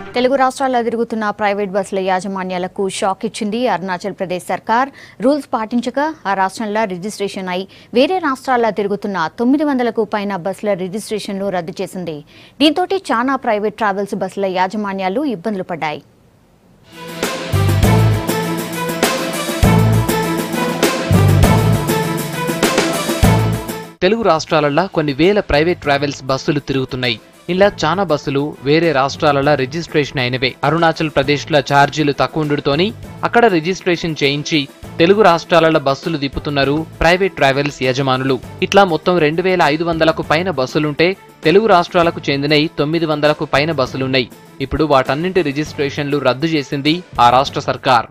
తెలుగు రాష్ట్రాల్లో తిరుగుతున్న ప్రైవేట్ బస్సుల యాజమాన్యాలకు షాక్ ఇచ్చింది అరుణాచల్ ప్రదేశ్ సర్కార్ రూల్స్ పాటించక ఆ రాష్ట్రంలో రిజిస్ట్రేషన్ అయి వేరే రాష్ట్రాల్లో తిరుగుతున్న తొమ్మిది వందలకు పైన బస్సుల రిజిస్ట్రేషన్లు రద్దు చేసింది దీంతో చాలా ప్రైవేట్ ట్రావెల్స్ బస్సుల యాజమాన్యాలు ఇబ్బందులు పడ్డాయి తెలుగు రాష్ట్రాలలో కొన్ని వేల ప్రైవేట్ ట్రావెల్స్ బస్సులు తిరుగుతున్నాయి ఇలా చాలా బస్సులు వేరే రాష్ట్రాలలో రిజిస్ట్రేషన్ అయినవే అరుణాచల్ ప్రదేశ్లో ఛార్జీలు తక్కువ ఉండుతోని అక్కడ రిజిస్ట్రేషన్ చేయించి తెలుగు రాష్ట్రాలలో బస్సులు తిప్పుతున్నారు ప్రైవేట్ ట్రావెల్స్ యజమానులు ఇట్లా మొత్తం రెండు వేల ఐదు వందలకు పైన బస్సులుంటే తెలుగు రాష్ట్రాలకు చెందినవి తొమ్మిది వందలకు పైన బస్సులున్నాయి ఇప్పుడు వాటన్నింటి రిజిస్ట్రేషన్లు రద్దు చేసింది ఆ రాష్ట్ర సర్కార్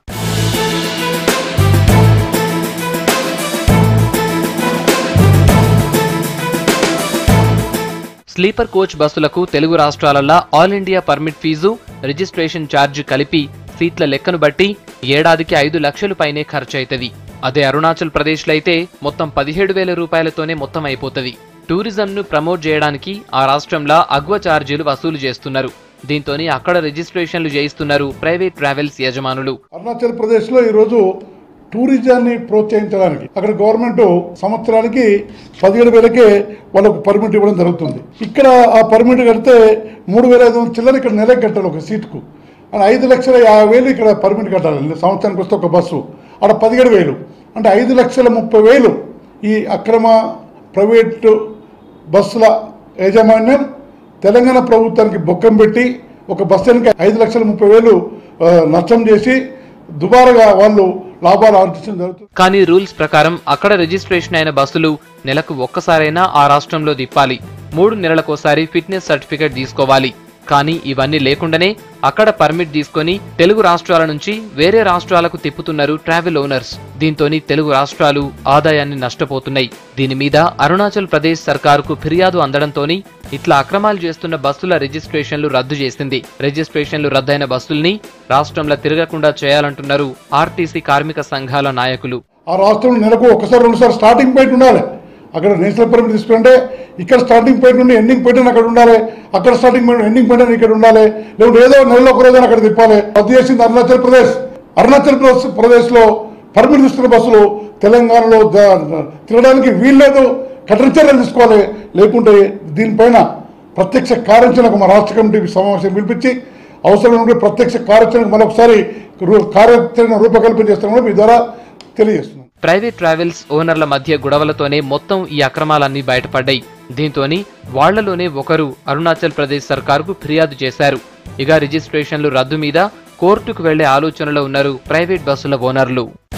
స్లీపర్ కోచ్ బస్సులకు తెలుగు రాష్ట్రాలలో all India permit fee registration charge కలిపి సీట్ల లెక్కను బట్టి ఏడాదికి ఐదు లక్షలు పైనే ఖర్చయితది అదే అరుణాచల్ ప్రదేశ్లో అయితే మొత్తం పదిహేడు వేల రూపాయలతోనే మొత్తం అయిపోతది టూరిజంను ప్రమోట్ చేయడానికి ఆ రాష్ట్రంలో అగ్వ ఛార్జీలు వసూలు చేస్తున్నారు దీంతోని అక్కడ రిజిస్ట్రేషన్లు చేయిస్తున్నారు ప్రైవేట్ ట్రావెల్స్ యజమానులు అరుణాచల్ ప్రదేశ్లో ఈరోజు టూరిజాన్ని ప్రోత్సహించడానికి అక్కడ గవర్నమెంట్ సంవత్సరానికి పదిహేడు వేలకే వాళ్ళకు పర్మిట్ ఇవ్వడం జరుగుతుంది ఇక్కడ ఆ పర్మిట్ కడితే మూడు వేల ఐదు వందల చిల్లర ఇక్కడ నెలకు కట్టాలి ఒక సీటుకు అని ఐదు లక్షల యాభై వేలు ఇక్కడ పర్మిట్ కట్టాలి సంవత్సరానికి వస్తే ఒక బస్సు అక్కడ పదిహేడు వేలు అంటే ఐదు లక్షల ముప్పై వేలు ఈ అక్రమ ప్రైవేటు బస్సుల యాజమాన్యం తెలంగాణ ప్రభుత్వానికి బొక్కం పెట్టి ఒక బస్సునికి ఐదు లక్షల ముప్పై వేలు ఆ, నష్టం చేసి దుబారాగా వాళ్ళు లాభాలు ఆర్జించడం జరుగుతుంది కానీ రూల్స్ ప్రకారం అక్కడ రిజిస్ట్రేషన్ అయిన బస్సులు నెలకు ఒక్కసారైనా ఆ రాష్ట్రంలో తిప్పాలి మూడు నెలలకోసారి ఫిట్నెస్ సర్టిఫికేట్ తీసుకోవాలి కానీ ఇవన్నీ లేకుండానే అక్కడ పర్మిట్ తీసుకొని తెలుగు రాష్ట్రాల నుంచి వేరే రాష్ట్రాలకు తిప్పుతున్నారు ట్రావెల్ ఓనర్స్ దీంతోని తెలుగు రాష్ట్రాలు ఆదాయాన్ని నష్టపోతున్నాయి దీని మీద అరుణాచల్ ప్రదేశ్ సర్కారుకు ఫిర్యాదు అందడంతోని ఇట్లా అక్రమాలు చేస్తున్న బస్సుల రిజిస్ట్రేషన్లు రద్దు చేసింది రిజిస్ట్రేషన్లు రద్దయిన బస్సుల్ని రాష్ట్రంలో తిరగకుండా చేయాలంటున్నారు ఆర్టీసీ కార్మిక సంఘాల నాయకులు ఆ రాష్ట్రంలో నెలకు ఒకసారి రెండుసార్లు స్టార్టింగ్ పాయింట్ ఉండాలి అక్కడ నేషనల్ పర్మిట్ తీసుకుంటే ఇక్కడ స్టార్టింగ్ పాయింట్ నుండి ఎండింగ్ పాయింట్ అని అక్కడ ఉండాలి అక్కడ స్టార్టింగ్ పాయింట్ ఎండింగ్ పాయింట్ అని ఇక్కడ ఉండాలి లేకుంటే ఏదో నెలలో ఒక రోజున అక్కడ తిప్పాలి రద్దు చేసింది అరుణాచల్ ప్రదేశ్ అరుణాచల్ ప్రదేశ్ ప్రదేశ్లో పర్మిట్ తీసుకున్న బస్సులు తెలంగాణలో ద- తిరగడానికి వీల్లేదు కఠిన చర్యలు తీసుకోవాలి లేకుంటే దీనిపైన ప్రత్యక్ష కార్యాచరణకు మా రాష్ట్ర కమిటీ సమావేశం పిలిపించి అవసరమైనప్పుడు ప్రత్యక్ష కార్యాచరణకు మరొకసారి రూ- కార్యాచరణ రూపకల్పన చేస్తామని మీ ద్వారా తెలియజేస్తున్నాను ప్రైవేట్ ట్రావెల్స్ ఓనర్ల మధ్య గొడవలతోనే మొత్తం ఈ అక్రమాలన్నీ బయటపడ్డాయి దీంతోని వాళ్లలోనే ఒకరు అరుణాచల్ ప్రదేశ్ సర్కారుకు ఫిర్యాదు చేశారు ఇక రిజిస్ట్రేషన్లు రద్దు మీద కోర్టుకు వెళ్లే ఆలోచనలో ఉన్నారు ప్రైవేట్ బస్సుల ఓనర్లు